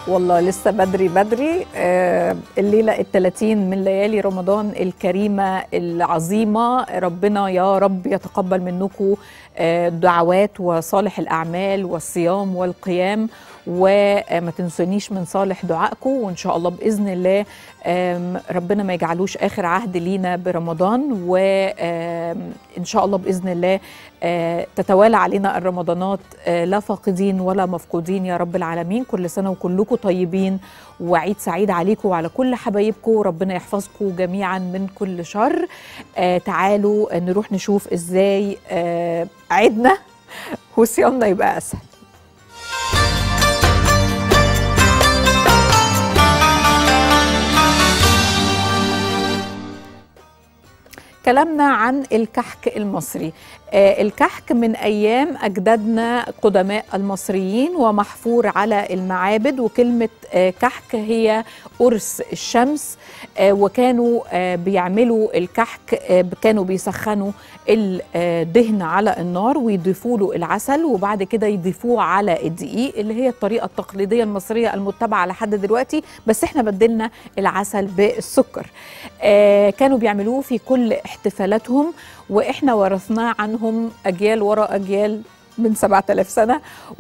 والله لسه بدري بدري آه الليلة الثلاثين من ليالي رمضان الكريمة العظيمة ربنا يا رب يتقبل منكم آه دعوات وصالح الأعمال والصيام والقيام وما تنسونيش من صالح دعائكم وإن شاء الله بإذن الله آم، ربنا ما يجعلوش آخر عهد لينا برمضان وإن شاء الله بإذن الله آه، تتوالى علينا الرمضانات آه، لا فاقدين ولا مفقودين يا رب العالمين كل سنة وكلكم طيبين وعيد سعيد عليكم وعلى كل حبايبكم ربنا يحفظكم جميعا من كل شر آه، تعالوا نروح نشوف ازاي آه، عيدنا وصيامنا يبقى اسهل كلامنا عن الكحك المصري آه، الكحك من أيام أجدادنا قدماء المصريين ومحفور على المعابد وكلمة آه، كحك هي قرص الشمس آه، وكانوا آه، بيعملوا الكحك آه، كانوا بيسخنوا الدهن على النار ويضيفوا له العسل وبعد كده يضيفوه على الدقيق اللي هي الطريقة التقليدية المصرية المتبعة لحد دلوقتي بس احنا بدلنا العسل بالسكر آه، كانوا بيعملوه في كل احتفالاتهم واحنا ورثناه عنهم اجيال وراء اجيال من 7000 سنة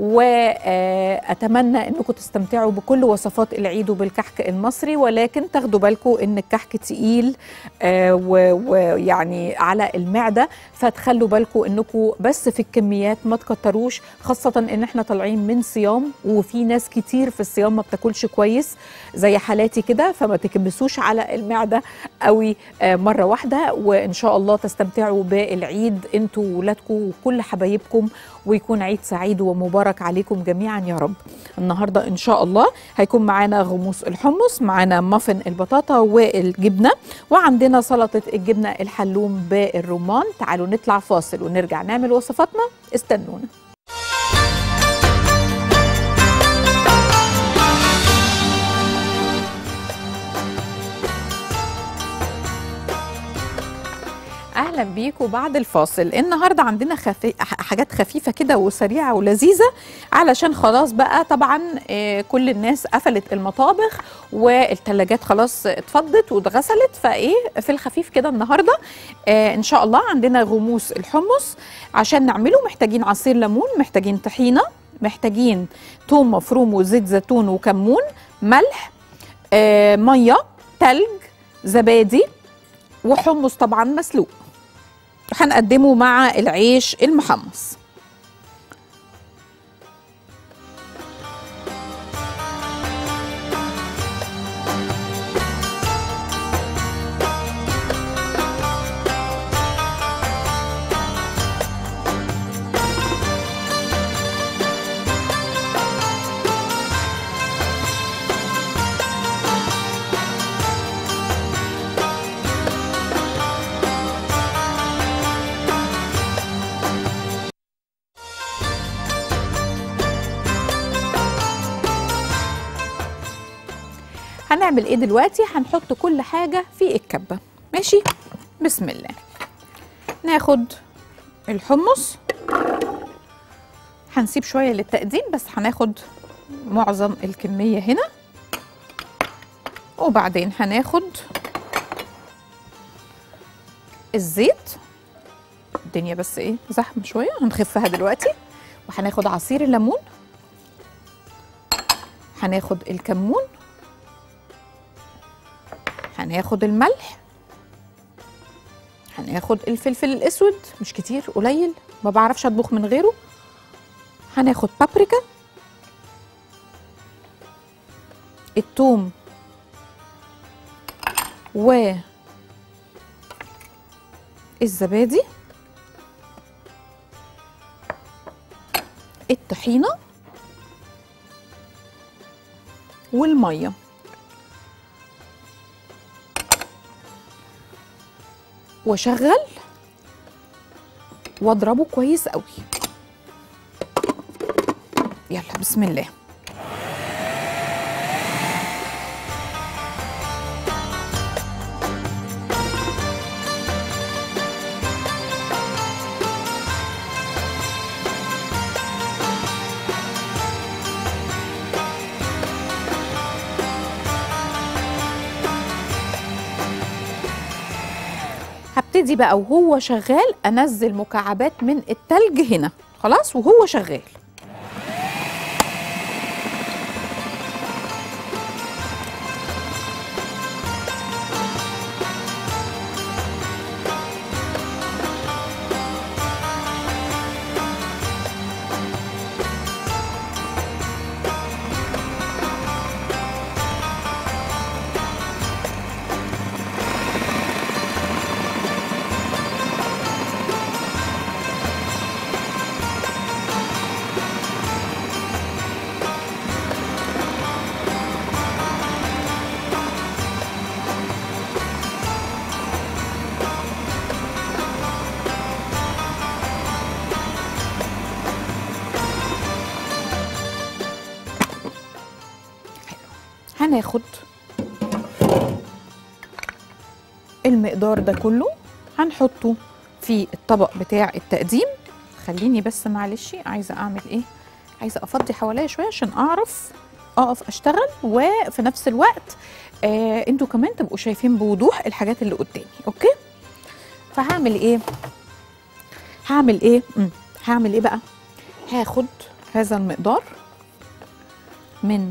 وأتمنى أنكم تستمتعوا بكل وصفات العيد وبالكحك المصري ولكن تاخدوا بالكم أن الكحك تقيل آه، و- ويعني على المعدة فتخلوا بالكم أنكم بس في الكميات ما تكتروش خاصة أن احنا طالعين من صيام وفي ناس كتير في الصيام ما بتاكلش كويس زي حالاتي كده فما تكبسوش على المعدة قوي آه، مرة واحدة وإن شاء الله تستمتعوا بالعيد انتوا وولادكم وكل حبايبكم ويكون عيد سعيد ومبارك عليكم جميعا يا رب النهاردة إن شاء الله هيكون معانا غموس الحمص معانا مافن البطاطا والجبنة وعندنا سلطة الجبنة الحلوم بالرمان تعالوا نطلع فاصل ونرجع نعمل وصفاتنا استنونا اهلا بيكم بعد الفاصل النهارده عندنا خفي... ح- حاجات خفيفه كده وسريعه ولذيذه علشان خلاص بقى طبعا آه، كل الناس قفلت المطابخ والثلاجات خلاص اتفضت واتغسلت فايه في الخفيف كده النهارده آه، ان شاء الله عندنا غموس الحمص عشان نعمله محتاجين عصير ليمون محتاجين طحينه محتاجين توم مفروم وزيت زيتون وكمون ملح آه، ميه تلج زبادي وحمص طبعا مسلوق هنقدمه مع العيش المحمص هنعمل ايه دلوقتي هنحط كل حاجه في الكبه ماشي بسم الله ناخد الحمص هنسيب شويه للتقديم بس هناخد معظم الكميه هنا وبعدين هناخد الزيت الدنيا بس ايه زحمه شويه هنخفها دلوقتي وهناخد عصير الليمون هناخد الكمون هناخد الملح هناخد الفلفل الاسود مش كتير قليل ما بعرفش اطبخ من غيره هناخد بابريكا الثوم و الزبادي الطحينه والميه واشغل واضربه كويس قوي يلا بسم الله وابتدي بقى وهو شغال انزل مكعبات من التلج هنا خلاص وهو شغال هناخد المقدار ده كله هنحطه في الطبق بتاع التقديم خليني بس معلش عايزه اعمل ايه عايزه افضي حواليا شويه عشان اعرف اقف اشتغل وفي نفس الوقت آه انتوا كمان تبقوا شايفين بوضوح الحاجات اللي قدامي اوكي فهعمل ايه هعمل ايه مم. هعمل ايه بقى هاخد هذا المقدار من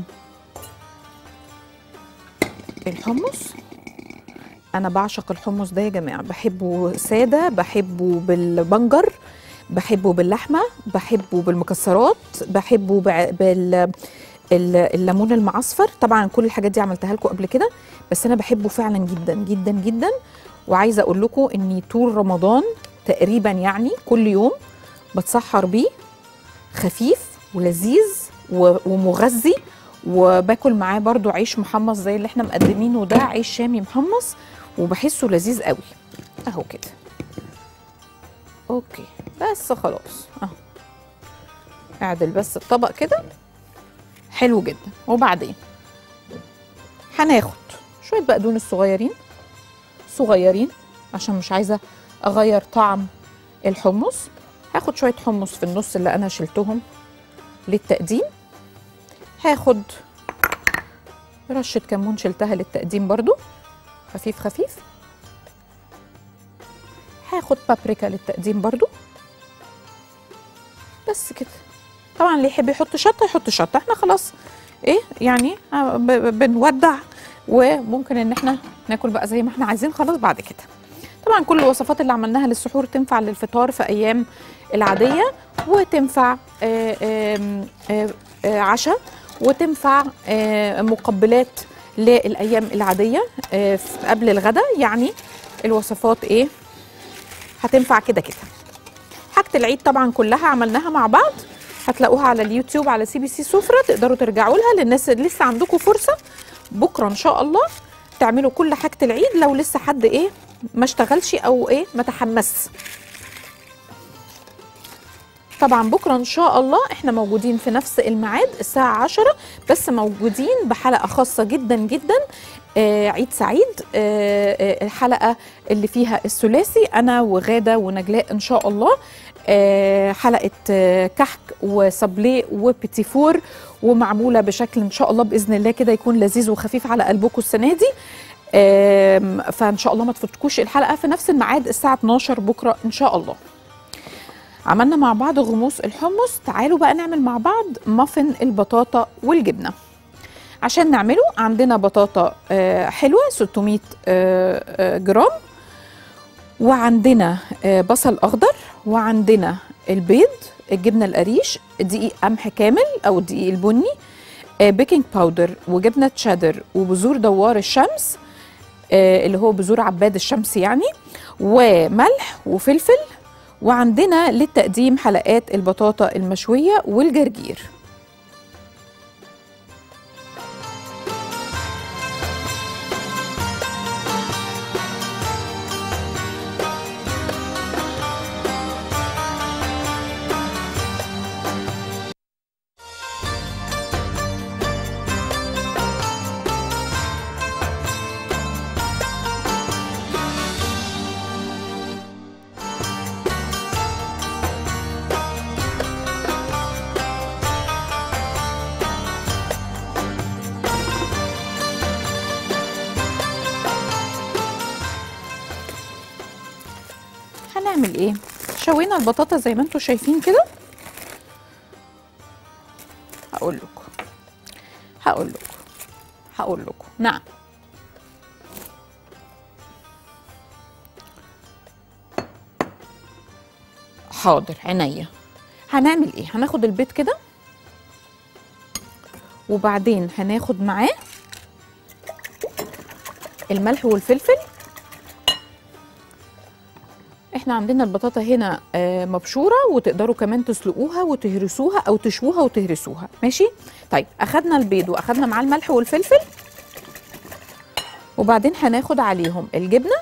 الحمص انا بعشق الحمص ده يا جماعه بحبه ساده بحبه بالبنجر بحبه باللحمه بحبه بالمكسرات بحبه بع- بال ال- الليمون المعصفر طبعا كل الحاجات دي عملتها لكم قبل كده بس انا بحبه فعلا جدا جدا جدا وعايزه اقول لكم اني طول رمضان تقريبا يعني كل يوم بتسحر بيه خفيف ولذيذ و- ومغذي وباكل معاه برضو عيش محمص زي اللي احنا مقدمينه ده عيش شامي محمص وبحسه لذيذ قوي اهو كده اوكي بس خلاص اهو اعدل بس الطبق كده حلو جدا وبعدين هناخد شويه بقدونس صغيرين صغيرين عشان مش عايزه اغير طعم الحمص هاخد شويه حمص في النص اللي انا شلتهم للتقديم هاخد رشة كمون شلتها للتقديم برضو خفيف خفيف هاخد بابريكا للتقديم برضو بس كده طبعا اللي يحب يحط شطة يحط شطة احنا خلاص ايه يعني آه، ب- ب- بنودع وممكن ان احنا ناكل بقى زي ما احنا عايزين خلاص بعد كده طبعا كل الوصفات اللي عملناها للسحور تنفع للفطار في ايام العاديه وتنفع آه، آم، آه، آه، عشاء وتنفع آه، مقبلات للايام العاديه آه، ف- قبل الغداء يعني الوصفات ايه هتنفع كده كده حاجه العيد طبعا كلها عملناها مع بعض هتلاقوها على اليوتيوب على سي بي سي سفره تقدروا ترجعوا لها للناس اللي لسه عندكم فرصه بكره ان شاء الله تعملوا كل حاجه العيد لو لسه حد ايه ما اشتغلش او ايه ما تحمس طبعا بكره ان شاء الله احنا موجودين في نفس الميعاد الساعه 10 بس موجودين بحلقه خاصه جدا جدا آه عيد سعيد آه آه الحلقه اللي فيها الثلاثي انا وغاده ونجلاء ان شاء الله آه حلقه آه كحك وصبليه وبيتيفور ومعموله بشكل ان شاء الله باذن الله كده يكون لذيذ وخفيف على قلبكم السنه دي آم، فان شاء الله ما تفوتكوش الحلقه في نفس الميعاد الساعه 12 بكره ان شاء الله عملنا مع بعض غموس الحمص تعالوا بقى نعمل مع بعض مافن البطاطا والجبنه عشان نعمله عندنا بطاطا آه، حلوه 600 آه، آه، جرام وعندنا آه، بصل اخضر وعندنا البيض الجبنه القريش دقيق قمح كامل او الدقيق البني آه، بيكنج باودر وجبنه تشيدر وبذور دوار الشمس آه، اللي هو بذور عباد الشمس يعني وملح وفلفل وعندنا للتقديم حلقات البطاطا المشويه والجرجير هنعمل ايه شوينا البطاطا زي ما انتم شايفين كده هقول لكم هقول لكم هقول لكم نعم حاضر عينيا هنعمل ايه هناخد البيض كده وبعدين هناخد معاه الملح والفلفل احنا عندنا البطاطا هنا آه، مبشوره وتقدروا كمان تسلقوها وتهرسوها او تشووها وتهرسوها ماشي طيب اخدنا البيض واخدنا معاه الملح والفلفل وبعدين هناخد عليهم الجبنه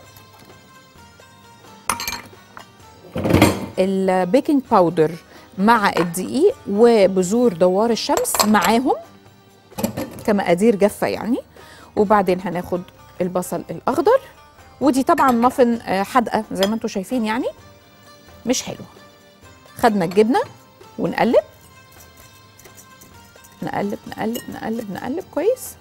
البيكنج باودر مع الدقيق وبذور دوار الشمس معاهم كمقادير جافه يعني وبعدين هناخد البصل الاخضر ودي طبعا مافن آه، حادقه زي ما انتم شايفين يعني مش حلوه خدنا الجبنه ونقلب نقلب نقلب نقلب نقلب كويس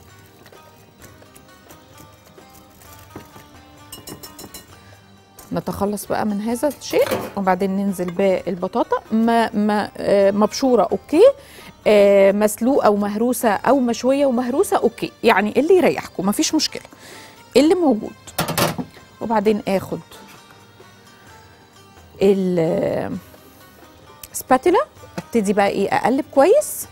نتخلص بقى من هذا الشيء وبعدين ننزل بالبطاطا ما ما آه، مبشوره اوكي آه، مسلوقه ومهروسه او مشويه ومهروسه اوكي يعني اللي يريحكم مفيش مشكله اللي موجود وبعدين اخد السباتيلا ابتدي بقى ايه اقلب كويس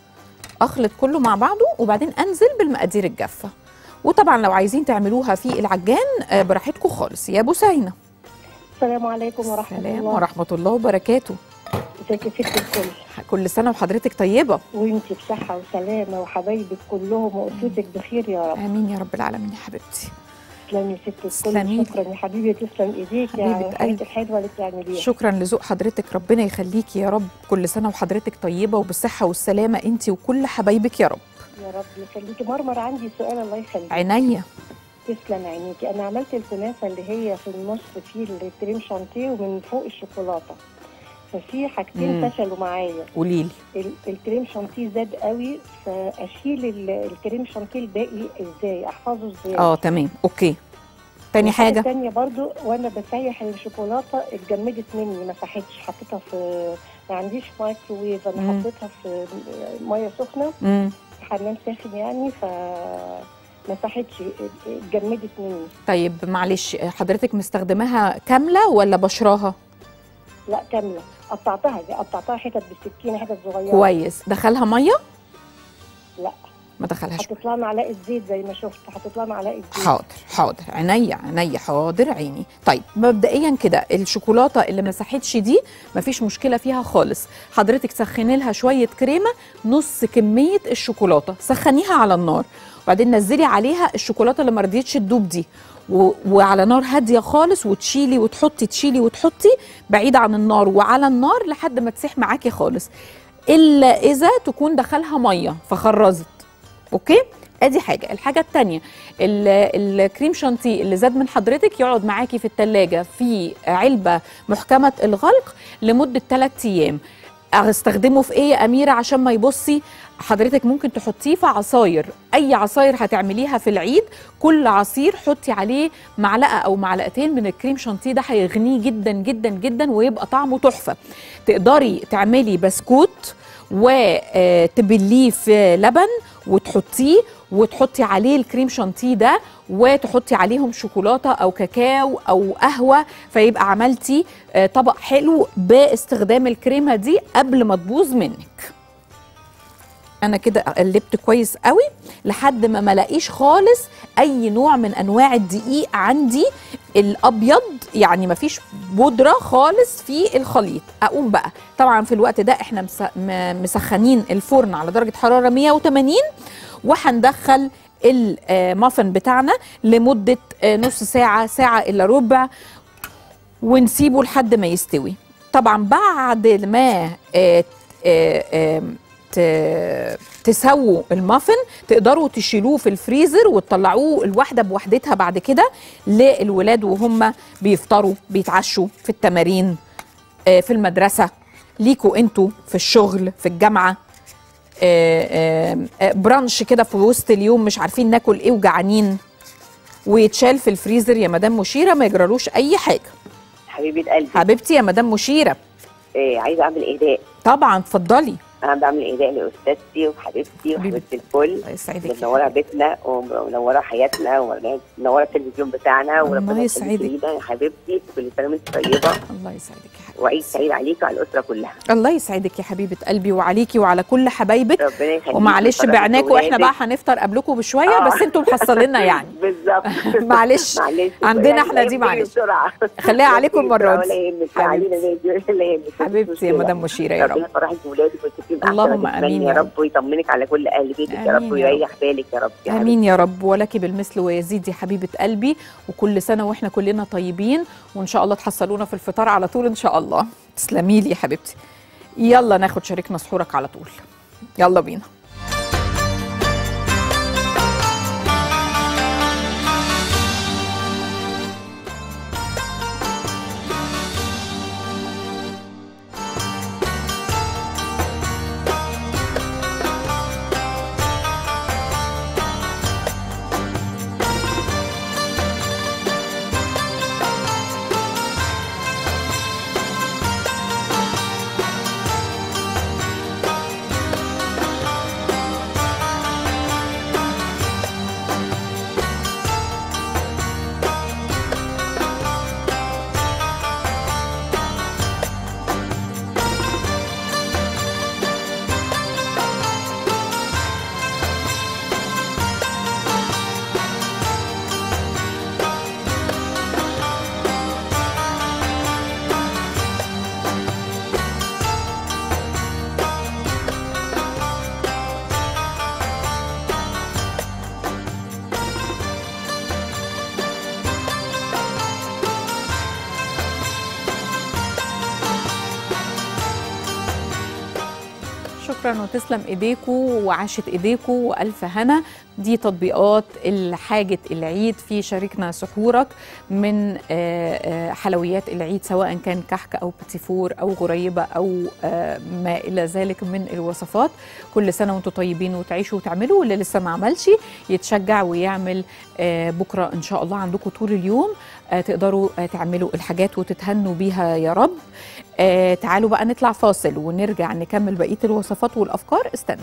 اخلط كله مع بعضه وبعدين انزل بالمقادير الجافه وطبعا لو عايزين تعملوها في العجان آه، براحتكم خالص يا بوسينه السلام عليكم ورحمة سلام الله ورحمه الله وبركاته ازيك يا ست الكل كل سنه وحضرتك طيبه وانتي بصحة وسلامة وحبايبك كلهم وأسرتك بخير يا رب امين يا رب العالمين يا حبيبتي تسلمي يا ست الكل تسلمي. شكرا يا حبيبي تسلم ايديك حبيبة على الحاجات قلبي. الحلوة اللي بتعمليها شكرا لذوق حضرتك ربنا يخليكي يا رب كل سنه وحضرتك طيبه وبالصحه والسلامه انت وكل حبايبك يا رب يا رب يخليكي مرمر عندي سؤال الله يخليك عينيا تسلم عينيكي أنا عملت الكنافة اللي هي في النص فيه الكريم شانتيه ومن فوق الشوكولاتة ففي حاجتين مم. فشلوا معايا قولي لي ال- الكريم شانتيه زاد قوي فاشيل ال- الكريم شانتيه الباقي ازاي احفظه ازاي اه تمام اوكي تاني الحاجة حاجه التانية برضو وانا بسيح الشوكولاتة اتجمدت مني ما صحتش حطيتها في ما عنديش مايكروويف انا مم. حطيتها في مية سخنة امم في حمام ساخن يعني ف ما صحتش اتجمدت مني طيب معلش حضرتك مستخدماها كامله ولا بشراها لا كاملة قطعتها دي قطعتها حتت بالسكينة حتت صغيرة كويس دخلها ميه لا ما دخلهاش حطيت لها معلقة زيت زي ما شفت حطيت لها معلقة زيت حاضر حاضر عينيا عينيا حاضر عيني طيب مبدئيا كده الشوكولاته اللي ما ساحتش دي مفيش مشكله فيها خالص حضرتك سخني لها شويه كريمه نص كميه الشوكولاته سخنيها على النار وبعدين نزلي عليها الشوكولاته اللي ما رضيتش تدوب دي و... وعلى نار هاديه خالص وتشيلي وتحطي تشيلي وتحطي بعيد عن النار وعلى النار لحد ما تسيح معاكي خالص الا اذا تكون دخلها ميه فخرزت اوكي ادي حاجه الحاجه الثانيه الكريم شانتيه اللي زاد من حضرتك يقعد معاكي في الثلاجه في علبه محكمه الغلق لمده 3 ايام استخدمه في ايه يا اميره عشان ما يبصي حضرتك ممكن تحطيه في عصاير اي عصاير هتعمليها في العيد كل عصير حطي عليه معلقه او معلقتين من الكريم شانتيه ده هيغنيه جدا جدا جدا ويبقى طعمه تحفه تقدري تعملي بسكوت وتبليه في لبن وتحطيه وتحطي عليه الكريم شانتيه ده وتحطي عليهم شوكولاته او كاكاو او قهوه فيبقى عملتي آه، طبق حلو باستخدام الكريمه دي قبل ما تبوظ منك انا كده قلبت كويس قوي لحد ما ملاقيش خالص اي نوع من انواع الدقيق عندي الابيض يعني مفيش بودره خالص في الخليط اقوم بقى طبعا في الوقت ده احنا مس- م- مسخنين الفرن على درجه حراره 180 وهندخل المافن بتاعنا لمده آه، نص ساعه ساعه الا ربع ونسيبه لحد ما يستوي طبعا بعد ما آه، آه، آه، ت- تسووا المافن تقدروا تشيلوه في الفريزر وتطلعوه الواحده بوحدتها بعد كده للولاد وهم بيفطروا بيتعشوا في التمارين آه، في المدرسه ليكوا انتوا في الشغل في الجامعه آه، آه، آه، برانش كده في وسط اليوم مش عارفين ناكل ايه وجعانين ويتشال في الفريزر يا مدام مشيره ما يجرالوش اي حاجه حبيبه قلبي حبيبتي يا مدام مشيره إيه عايزه اعمل اهداء طبعا اتفضلي انا بعمل اهداء لاستاذتي وحبيبتي وحبيبه الكل الله يسعدك يا منوره بيتنا ومنوره حياتنا ومنوره التلفزيون بتاعنا الله وربنا يسعدك. يخليكي لينا يا حبيبتي كل سنه وانت طيبه الله يسعدك يا حبيبتي وعيد سعيد عليك وعلى الاسره كلها الله يسعدك يا حبيبه قلبي وعليكي وعلى كل حبايبك ربنا يخليك ومعلش بعناكم احنا بقى هنفطر قبلكم بشويه آه. بس انتوا محصلينا يعني بالظبط معلش معلش عندنا احنا دي معلش. خليها عليكم المرة دي. ولا يهمك علينا نادي ولا يهمك حبيبتي يا مدام مشيره يا ربنا رب يفرحك بولادك وتكون احسن اللهم ما تتمني آمين يا يا رب ويطمنك على كل اهل بيتك يا رب آمين يا رب. ويريح بالك يا رب يا امين يا رب ولك بالمثل ويزيد يا حبيبه قلبي وكل سنه واحنا كلنا طيبين وان شاء الله تحصلونا في الفطار على طول ان شاء الله تسلمي لي يا حبيبتي يلا ناخد شريكنا سحورك على طول يلا بينا شكرا وتسلم ايديكم وعاشت ايديكم والف هنا دي تطبيقات حاجه العيد في شاركنا سحورك من آه، آه، حلويات العيد سواء كان كحك او بتيفور او غريبه او آه، ما الى ذلك من الوصفات كل سنه وانتم طيبين وتعيشوا وتعملوا واللي لسه ما عملش يتشجع ويعمل آه، بكره ان شاء الله عندكم طول اليوم آه، تقدروا آه، تعملوا الحاجات وتتهنوا بيها يا رب آه تعالوا بقى نطلع فاصل ونرجع نكمل بقيه الوصفات والافكار استنونا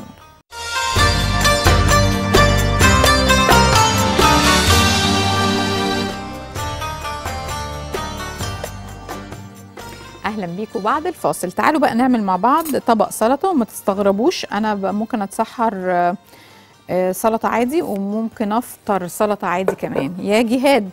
اهلا بيكم بعد الفاصل تعالوا بقى نعمل مع بعض طبق سلطه وما تستغربوش انا بقى ممكن اتسحر آه، آه، سلطه عادي وممكن افطر سلطه عادي كمان يا جهاد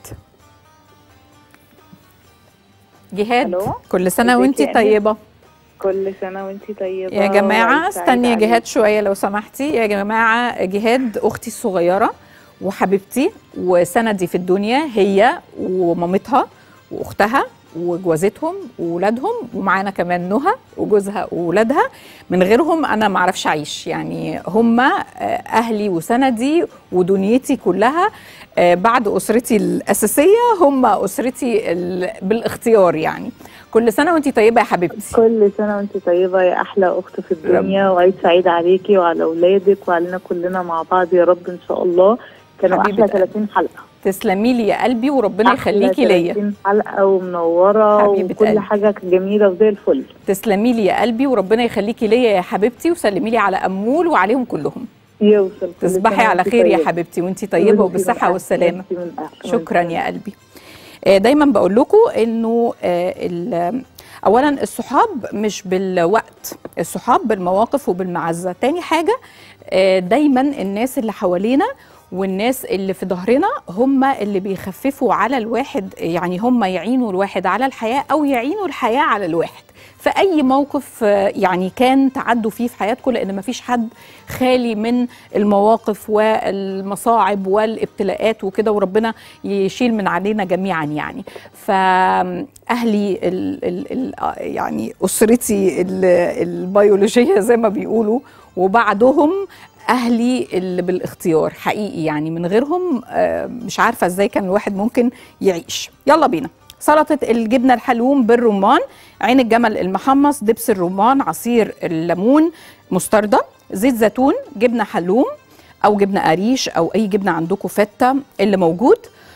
جهاد ألو؟ كل سنه ازيك وانتي يا أمل؟ طيبه كل سنة وانتي طيبة يا جماعة وعيد سعيد استني يا عليك. جهاد شوية لو سمحتي يا جماعة جهاد أختي الصغيرة وحبيبتي وسندي في الدنيا هي ومامتها وأختها وجوازتهم وولادهم ومعانا كمان نهى وجوزها وولادها من غيرهم انا ما اعرفش اعيش يعني هم اهلي وسندي ودنيتي كلها آه، بعد اسرتي الاساسيه هم اسرتي ال- بالاختيار يعني كل سنه وانتي طيبه يا حبيبتي كل سنة وانتي طيبة يا أحلى أخت في الدنيا وعيد سعيد عليكي وعلى أولادك وعلينا كلنا مع بعض يا رب إن شاء الله كانوا حبيبة أحلى 30 حلقة تسلمي لي يا قلبي وربنا أحلى يخليكي ليا 30 حلقة ومنورة حبيبة وكل قلبي. حاجة كانت جميلة وزي الفل تسلمي لي يا قلبي وربنا يخليكي ليا يا حبيبتي وسلمي لي على امول وعليهم كلهم يوصل كل تصبحي سنة على وانتي خير يا طيبة. حبيبتي وانتي طيبه وانتي من وبالصحه أحسن- والسلامه وانتي من أحسن شكرا الناس. يا قلبي آه، دايما بقول لكم انه آه، ال- اولا الصحاب مش بالوقت الصحاب بالمواقف وبالمعزه تاني حاجه آه، دايما الناس اللي حوالينا والناس اللي في ظهرنا هم اللي بيخففوا على الواحد يعني هم يعينوا الواحد على الحياه او يعينوا الحياه على الواحد في اي موقف آه، يعني كان تعدوا فيه في حياتكم لان مفيش حد خالي من المواقف والمصاعب والابتلاءات وكده وربنا يشيل من علينا جميعا يعني فاهلي ال ال ال يعني اسرتي ال- البيولوجيه زي ما بيقولوا وبعدهم اهلي اللي بالاختيار حقيقي يعني من غيرهم آه، مش عارفه ازاي كان الواحد ممكن يعيش يلا بينا سلطه الجبنه الحلوم بالرمان عين الجمل المحمص دبس الرمان عصير الليمون مستردة زيت زيتون جبنه حلوم او جبنه قريش او اي جبنه عندكم فته اللي موجود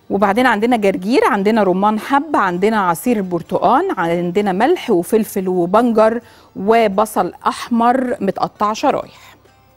وبعدين عندنا جرجير عندنا رمان حب عندنا عصير البرتقال عندنا ملح وفلفل وبنجر وبصل احمر متقطع شرايح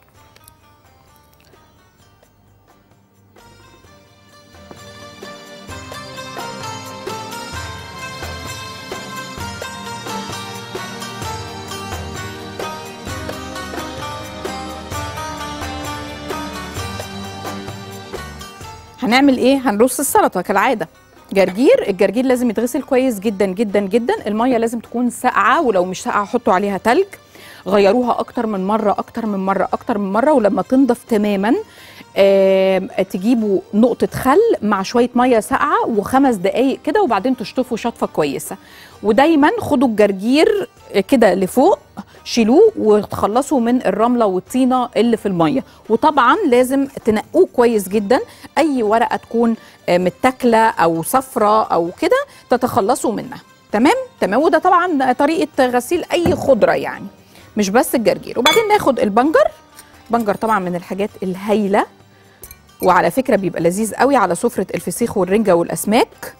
هنعمل ايه هنرص السلطه كالعاده جرجير الجرجير لازم يتغسل كويس جدا جدا جدا الميه لازم تكون ساقعه ولو مش ساقعه حطوا عليها تلج غيروها اكتر من مره اكتر من مره اكتر من مره ولما تنضف تماما آم، تجيبوا نقطة خل مع شوية مية ساقعة وخمس دقايق كده وبعدين تشطفوا شطفة كويسة ودايما خدوا الجرجير كده لفوق شيلوه وتخلصوا من الرملة والطينة اللي في المية وطبعا لازم تنقوه كويس جدا أي ورقة تكون آه، متاكلة أو صفرة أو كده تتخلصوا منها تمام تمام وده طبعا طريقة غسيل أي خضرة يعني مش بس الجرجير وبعدين ناخد البنجر بنجر طبعا من الحاجات الهايله وعلى فكره بيبقى لذيذ قوي على سفره الفسيخ والرنجه والاسماك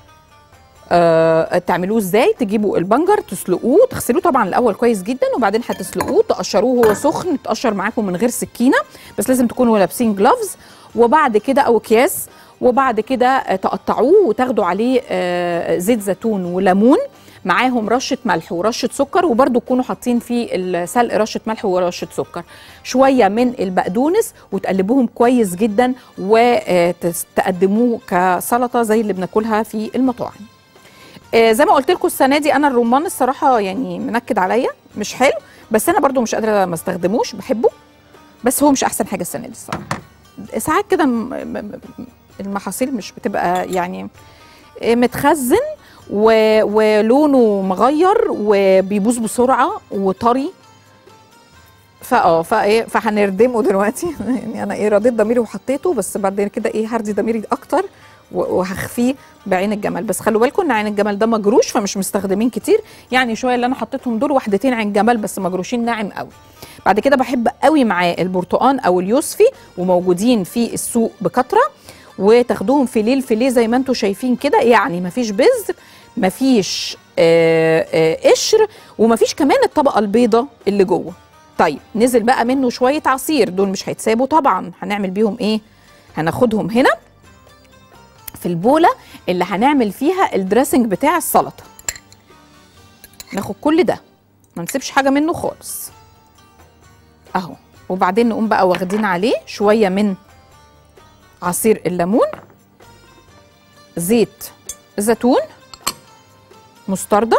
آه تعملوه ازاي تجيبوا البنجر تسلقوه تغسلوه طبعا الاول كويس جدا وبعدين هتسلقوه تقشروه هو سخن يتقشر معاكم من غير سكينه بس لازم تكونوا لابسين جلافز وبعد كده او اكياس وبعد كده آه، تقطعوه وتاخدوا عليه آه، زيت زيتون وليمون معاهم رشه ملح ورشه سكر وبرده تكونوا حاطين في السلق رشه ملح ورشه سكر شويه من البقدونس وتقلبوهم كويس جدا وتقدموه كسلطه زي اللي بناكلها في المطاعم آه، زي ما قلت لكم السنه دي انا الرمان الصراحه يعني منكد عليا مش حلو بس انا برضو مش قادره ما استخدموش بحبه بس هو مش احسن حاجه السنه دي الصراحه ساعات كده م- م- م- المحاصيل مش بتبقى يعني آه، متخزن و- ولونه مغير وبيبوظ بسرعه وطري فاه فايه فهنردمه دلوقتي يعني انا ايه رضيت ضميري وحطيته بس بعد كده ايه هرضي ضميري اكتر و- وهخفيه بعين الجمل بس خلوا بالكم ان عين الجمل ده مجروش فمش مستخدمين كتير يعني شويه اللي انا حطيتهم دول وحدتين عين جمل بس مجروشين ناعم قوي بعد كده بحب قوي معاه البرتقان او اليوسفي وموجودين في السوق بكتره وتاخدوهم فيليه الفيليه زي ما انتم شايفين كده يعني مفيش بذر مفيش آه، آه، قشر ومفيش كمان الطبقه البيضه اللي جوه طيب نزل بقى منه شويه عصير دول مش هيتسابوا طبعا هنعمل بيهم ايه هناخدهم هنا في البوله اللي هنعمل فيها الدريسنج بتاع السلطه ناخد كل ده ما نسيبش حاجه منه خالص اهو وبعدين نقوم بقى واخدين عليه شويه من عصير الليمون زيت زيتون مستردة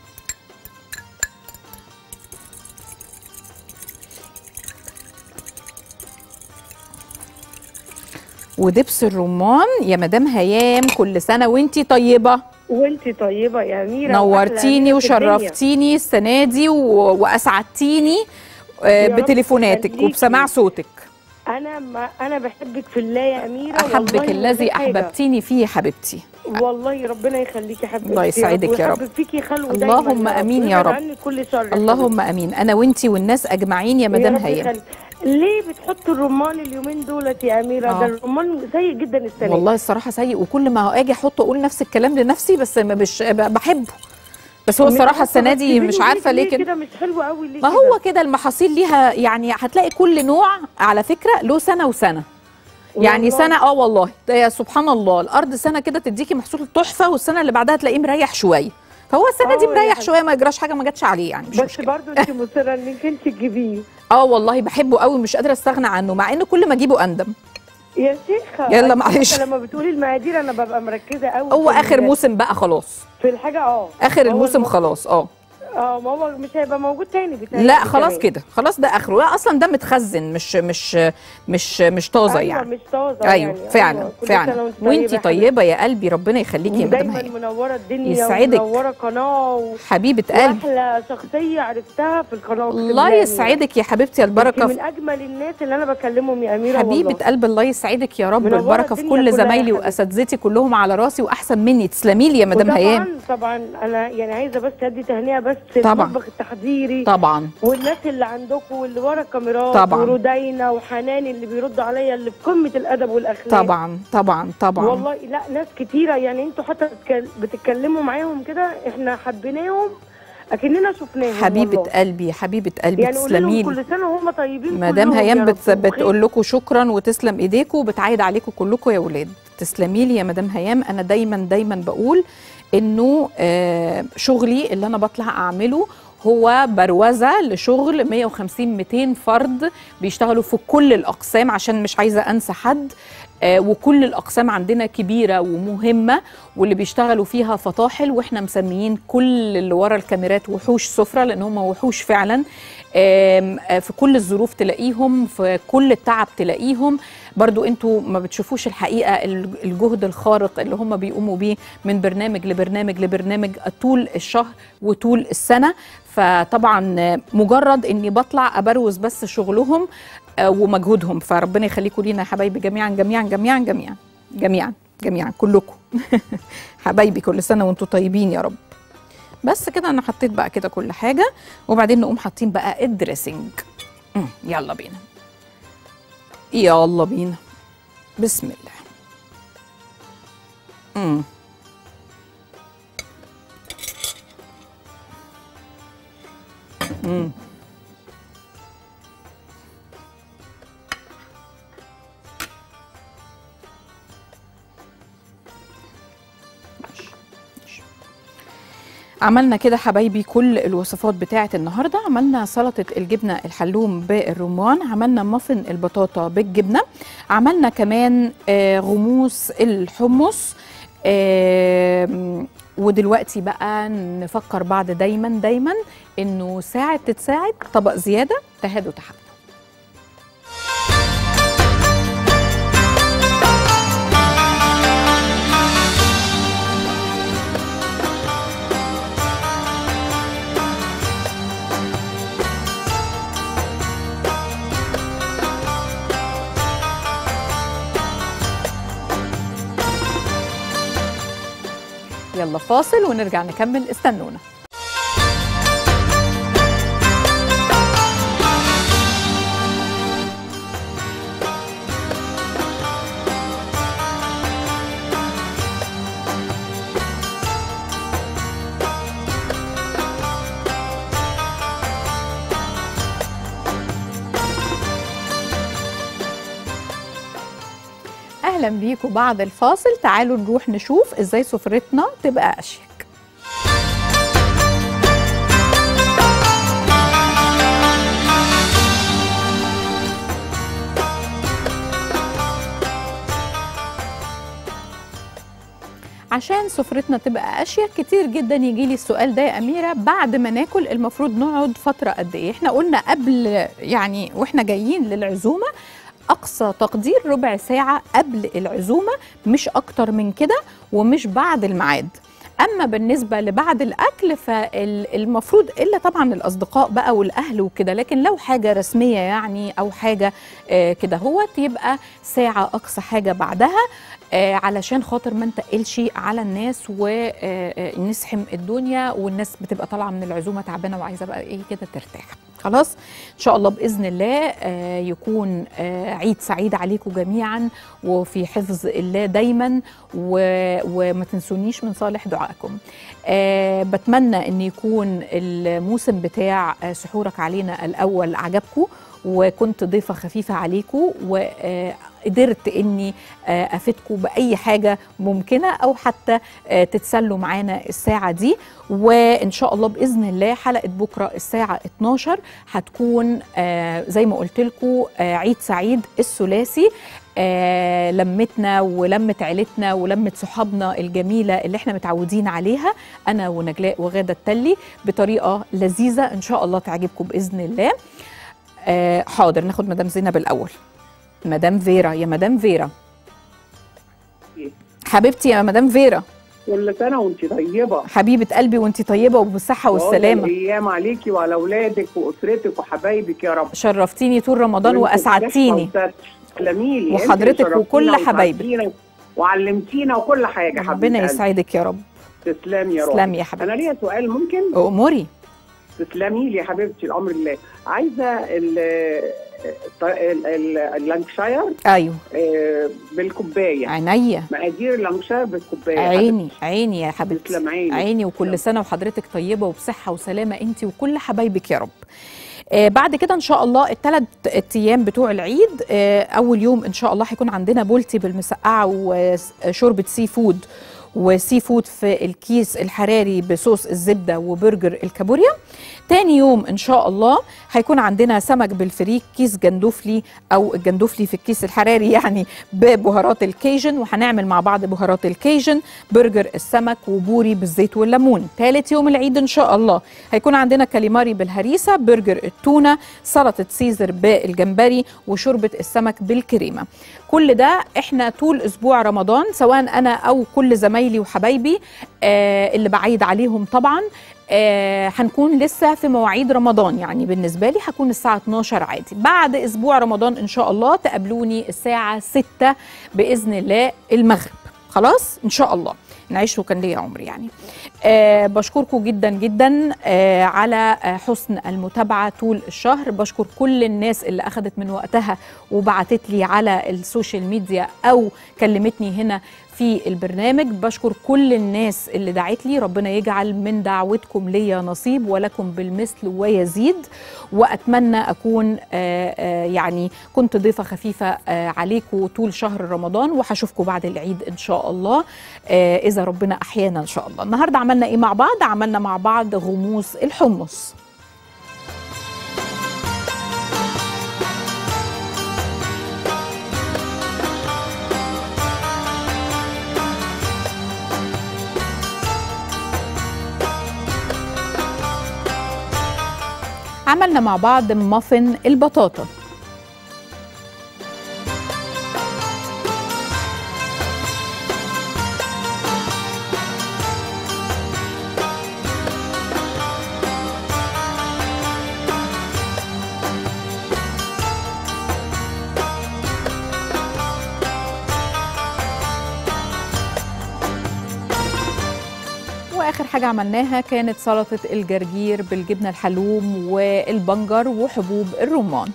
ودبس الرمان يا مدام هيام كل سنه وانتي طيبه وانت طيبه يا اميره نورتيني وأحلى أميرة في الدنيا. وشرفتيني السنه دي و... واسعدتيني آه، يا رب بتليفوناتك يخليكي. وبسماع صوتك انا ما انا بحبك في الله يا اميره احبك والله الذي ولا حاجة. احببتيني فيه يا حبيبتي والله ربنا يخليكي يا حبيبتي الله يسعدك يا رب. ويحبب فيكي خلقه اللهم دايما آمين يا ويبعد رب. عنك كل شر يا اللهم امين انا وانتي والناس اجمعين يا حبيبتي. مدام يا رب هيام يخليك. ليه بتحطوا الرمان اليومين دولت يا اميره آه. ده الرمان سيء جدا السنه والله الصراحه سيء وكل ما اجي احطه اقول نفس الكلام لنفسي بس ما بش بحبه بس هو الصراحه السنه دي مش عارفه ليه كده كده مش حلو قوي ليه ما هو كده المحاصيل ليها يعني هتلاقي كل نوع على فكره له سنه وسنه يعني والله. سنه اه والله ده يا سبحان الله الارض سنه كده تديكي محصول تحفه والسنه اللي بعدها تلاقيه مريح شويه فهو السنه دي آه يا مريح حبيبتي. شويه ما يجراش حاجه ما جاتش عليه يعني مش بس مشكله برضه انت مصره انك انت تجيبيه اه والله بحبه قوي مش قادره استغنى عنه مع ان كل ما اجيبه اندم يا شيخه يلا أنت معلش. لما بتقولي المقادير انا ببقى مركزه قوي هو في اخر ال- موسم بقى خلاص في الحاجه اه اخر هو الموسم الم- خلاص اه اه ما هو مش هيبقى موجود تاني بتاعي لا خلاص كده خلاص ده اخره لا اصلا ده متخزن مش مش مش مش طازه أيوة يعني مش طازه ايوه يعني. فعلا أيوة. كل سنة فعلا وانت وانتي يا طيبه يا قلبي ربنا يخليكي يا حبيبتي. مدام ودايما هي منوره الدنيا يسعدك. ومنوره قناه و... حبيبه قلبي واحلى شخصيه عرفتها في القناه أقسم الله بالله يا يسعدك يا حبيبتي أميرة. البركه انت في من اجمل الناس اللي انا بكلمهم يا اميره حبيبه والله. قلب الله يسعدك يا رب منورة البركه في الدنيا كل كلها يا زمايلي حبيبتي. واساتذتي كلهم على راسي واحسن مني تسلمي لي يا مدام وطبعاً- هيام طبعا انا يعني عايزه بس ادي تهنئه بس طبعاً. المطبخ التحضيري طبعا والناس اللي عندكم واللي ورا الكاميرات طبعاً. ورودينا وحنان اللي بيردوا عليا اللي في قمه الادب والاخلاق طبعا طبعا طبعا والله لا ناس كتيره يعني انتوا حتى بتتكل- بتتكلموا معاهم كده احنا حبيناهم اكننا شفناهم حبيبه والله. قلبي حبيبه قلبي يعني قولوا تسلمي لهم لي كل سنه وهم طيبين مدام كلهم هيام يا بت... رب، بخير. بتقول لكم شكرا وتسلم ايديكم وبتعايد عليكم كلكم يا ولاد تسلمي لي يا مدام هيام انا دايما دايما بقول انه آه شغلي اللي انا بطلع اعمله هو بروزه لشغل 150 200 فرد بيشتغلوا في كل الاقسام عشان مش عايزه انسى حد آه وكل الاقسام عندنا كبيره ومهمه واللي بيشتغلوا فيها فطاحل واحنا مسميين كل اللي ورا الكاميرات وحوش سفره لان هم وحوش فعلا آم، آه، في كل الظروف تلاقيهم في كل التعب تلاقيهم برضو انتوا ما بتشوفوش الحقيقه ال- الجهد الخارق اللي هم بيقوموا بيه من برنامج لبرنامج لبرنامج طول الشهر وطول السنه فطبعا آه، مجرد اني بطلع ابروز بس شغلهم آه، ومجهودهم فربنا يخليكم لينا يا حبايبي جميعا جميعا جميعا جميعا جميعا جميعا كلكم حبايبي كل سنه وانتم طيبين يا رب بس كده انا حطيت بقى كده كل حاجه وبعدين نقوم حاطين بقى الدريسنج مم، يلا بينا يلا بينا بسم الله مم. مم. ماشي، ماشي. عملنا كده حبايبي كل الوصفات بتاعه النهارده عملنا سلطه الجبنه الحلوم بالرمان عملنا مافن البطاطا بالجبنه عملنا كمان آه، غموس الحمص آم، ودلوقتي بقى نفكر بعض دايما دايما انه ساعد تتساعد طبق زياده تهادوا تحب يلا فاصل ونرجع نكمل استنونا اهلا بيكم بعد الفاصل تعالوا نروح نشوف ازاي سفرتنا تبقى اشيك عشان سفرتنا تبقى اشيك كتير جدا يجي لي السؤال ده يا اميره بعد ما ناكل المفروض نقعد فتره قد ايه احنا قلنا قبل يعني واحنا جايين للعزومه اقصى تقدير ربع ساعه قبل العزومه مش اكتر من كده ومش بعد الميعاد اما بالنسبه لبعد الاكل فالمفروض الا طبعا الاصدقاء بقى والاهل وكده لكن لو حاجه رسميه يعني او حاجه آه كده هوت يبقى ساعه اقصى حاجه بعدها آه علشان خاطر ما نتقلش على الناس ونسحم الدنيا والناس بتبقى طالعه من العزومه تعبانه وعايزه بقى ايه كده ترتاح خلاص ان شاء الله باذن الله آه يكون آه عيد سعيد عليكم جميعا وفي حفظ الله دايما و- وما تنسونيش من صالح دعائكم آه بتمنى ان يكون الموسم بتاع آه سحورك علينا الاول عجبكم وكنت ضيفه خفيفه عليكم وقدرت اني آه، افيدكم باي حاجه ممكنه او حتى آه، تتسلوا معانا الساعه دي وان شاء الله باذن الله حلقه بكره الساعه 12 هتكون آه، زي ما قلت لكم عيد سعيد الثلاثي آه، لمتنا ولمة عيلتنا ولمة صحابنا الجميلة اللي احنا متعودين عليها أنا ونجلاء وغادة التلي بطريقة لذيذة إن شاء الله تعجبكم بإذن الله آه، حاضر ناخد مدام زينب الأول مدام فيرا يا مدام فيرا حبيبتي يا مدام فيرا كل سنة وانت طيبة حبيبة قلبي وانتي طيبة وبالصحة والسلامة ايام عليكي وعلى اولادك واسرتك وحبايبك يا رب شرفتيني طول رمضان وانتوا وأسعدتيني بصحة وستر. تسلمي لي وحضرتك انت شرفتينا وكل حبايبك. وسعدتينا وعلمتينا وكل حاجة ربنا حبيبتي يسعدك يا رب تسلمي يا رب تسلمي يا انا حبيبتي ليا سؤال ممكن أموري تسلمي لي يا حبيبتي الامر لله عايزه ال ال- ال- اللانكشاير ايوه آه، بالكوبايه عينيا مقادير اللانكشاير بالكوبايه يا عيني حبيبتي. عيني يا حبيبتي تسلم عيني عيني وكل سنه وحضرتك طيبه وبصحه وسلامه انت وكل حبايبك يا رب آه بعد كده ان شاء الله الثلاث ايام بتوع العيد آه اول يوم ان شاء الله هيكون عندنا بولتي بالمسقعه وشوربه سي فود وسي فود في الكيس الحراري بصوص الزبده وبرجر الكابوريا تاني يوم ان شاء الله هيكون عندنا سمك بالفريك كيس جندوفلي او الجندوفلي في الكيس الحراري يعني ببهارات الكيجن وهنعمل مع بعض بهارات الكيجن برجر السمك وبوري بالزيت والليمون ثالث يوم العيد ان شاء الله هيكون عندنا كاليماري بالهريسه برجر التونه سلطه سيزر بالجمبري وشوربه السمك بالكريمه كل ده احنا طول اسبوع رمضان سواء انا او كل زمايلي وحبايبي آه اللي بعيد عليهم طبعا آه هنكون لسه في مواعيد رمضان يعني بالنسبه لي هكون الساعه 12 عادي بعد اسبوع رمضان ان شاء الله تقابلوني الساعه 6 باذن الله المغرب خلاص ان شاء الله نعيش وكان ليا عمر يعني آه بشكركم جدا جدا آه على آه حسن المتابعه طول الشهر بشكر كل الناس اللي اخذت من وقتها وبعتت لي على السوشيال ميديا او كلمتني هنا في البرنامج بشكر كل الناس اللي دعت لي ربنا يجعل من دعوتكم ليا نصيب ولكم بالمثل ويزيد واتمنى اكون آه آه يعني كنت ضيفه خفيفه آه عليكم طول شهر رمضان وهشوفكم بعد العيد ان شاء الله آه اذا ربنا احيانا ان شاء الله النهارده عملنا ايه مع بعض عملنا مع بعض غموس الحمص عملنا مع بعض مافن البطاطا واخر حاجه عملناها كانت سلطه الجرجير بالجبنه الحلوم والبنجر وحبوب الرمان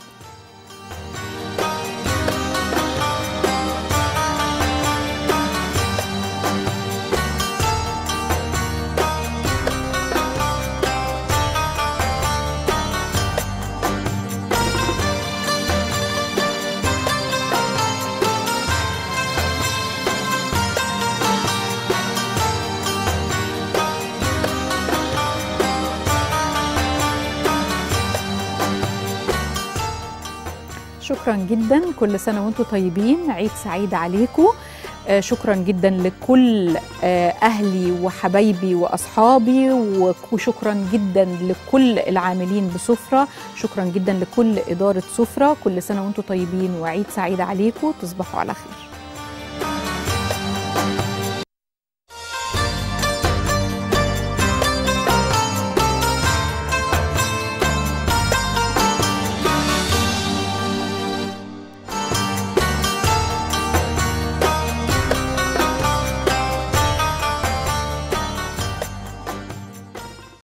شكرا جدا كل سنه وانتم طيبين عيد سعيد عليكم آه، شكرا جدا لكل آه، اهلي وحبايبي واصحابي وشكرا جدا لكل العاملين بسفره شكرا جدا لكل اداره سفره كل سنه وانتم طيبين وعيد سعيد عليكم تصبحوا على خير